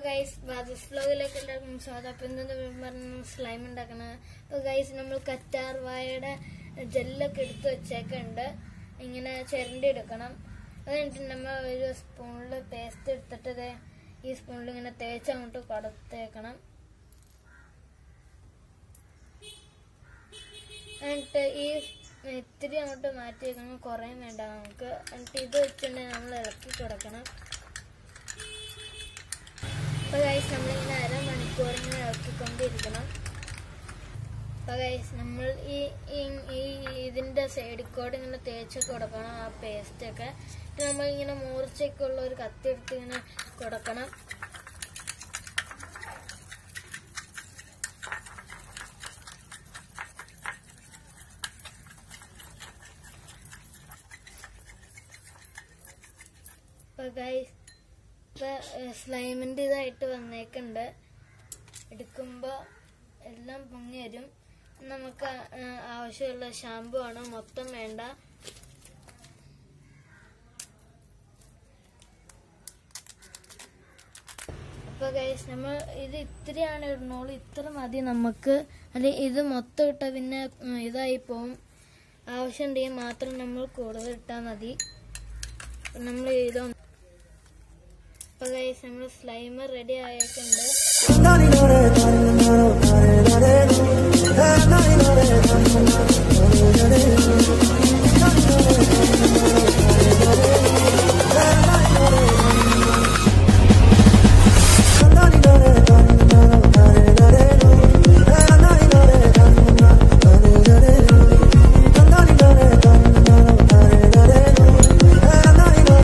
guys ബാദസ് വ്ലോഗിലേക്ക് എല്ലാവർക്കും സ്വാഗതം അപ്പം ഇന്നത്തെ പറഞ്ഞ സ്ലൈം ഉണ്ടാക്കണ അപ്പോൾ ഗൈസ് നമ്മൾ കറ്റാർ വാഴയുടെ ജെല്ലൊക്കെ എടുത്ത് വെച്ചേക്കുണ്ട് ഇങ്ങനെ ചിരണ്ടി എടുക്കണം അത് കഴിഞ്ഞിട്ട് നമ്മൾ ഒരു സ്പൂണിൽ പേസ്റ്റ് എടുത്തിട്ട് ദേ ഈ സ്പൂണിൽ ഇങ്ങനെ തേച്ച് അങ്ങോട്ട് കൊടുത്തേക്കണം എന്നിട്ട് ഈ ഇത്തിരി അങ്ങോട്ട് മാറ്റി വെക്കണം കുറേ വേണ്ട നമുക്ക് എന്നിട്ട് ഇത് വെച്ചിട്ടുണ്ടെങ്കിൽ നമ്മൾ ഇളക്കി കൊടുക്കണം അപ്പൊ ഗൈസ് നമ്മളിങ്ങനെ അരമണിക്കൂർ ഇങ്ങനെ ഇളക്കിക്കൊണ്ടിരിക്കണം അപ്പൊ ഗൈസ് നമ്മൾ ഈ ഈ- ഈ ഇതിന്റെ സൈഡിൽ കൂടെ ഇങ്ങനെ തേച്ച് കൊടുക്കണം ആ പേസ്റ്റ് ഒക്കെ എന്നിട്ട് നമ്മൾ ഇങ്ങനെ മൂർച്ചയൊക്കെ ഉള്ള ഒരു കത്തി എടുത്ത് ഇങ്ങനെ കൊടുക്കണം അപ്പൊ ഗൈസ് ഇപ്പൊ സ്ലൈമിന്റെ ഇതായിട്ട് വന്നേക്കുണ്ട് എടുക്കുമ്പോ എല്ലാം പൊങ്ങി വരും നമുക്ക് ആ, ആവശ്യമുള്ള ഷാമ്പു ആണ് മൊത്തം വേണ്ട അപ്പൊ ഗൈസ് നമ്മൾ ഇത് ഇത്രയാണ് ഇടുന്നുള്ളൂ ഇത്ര മതി നമുക്ക് അല്ലെ ഇത് മൊത്തം ഇട്ട പിന്നെ ഉം, ഇതായി പോവും ആവശ്യമുണ്ടെങ്കിൽ മാത്രം നമ്മൾ കൂടുതൽ ഇട്ടാൽ മതി നമ്മൾ ഇത് അപ്പൊ ഗൈസ് നമ്മൾ സ്ലൈമർ റെഡി ആയിട്ടുണ്ട് Nani nore, nani nore,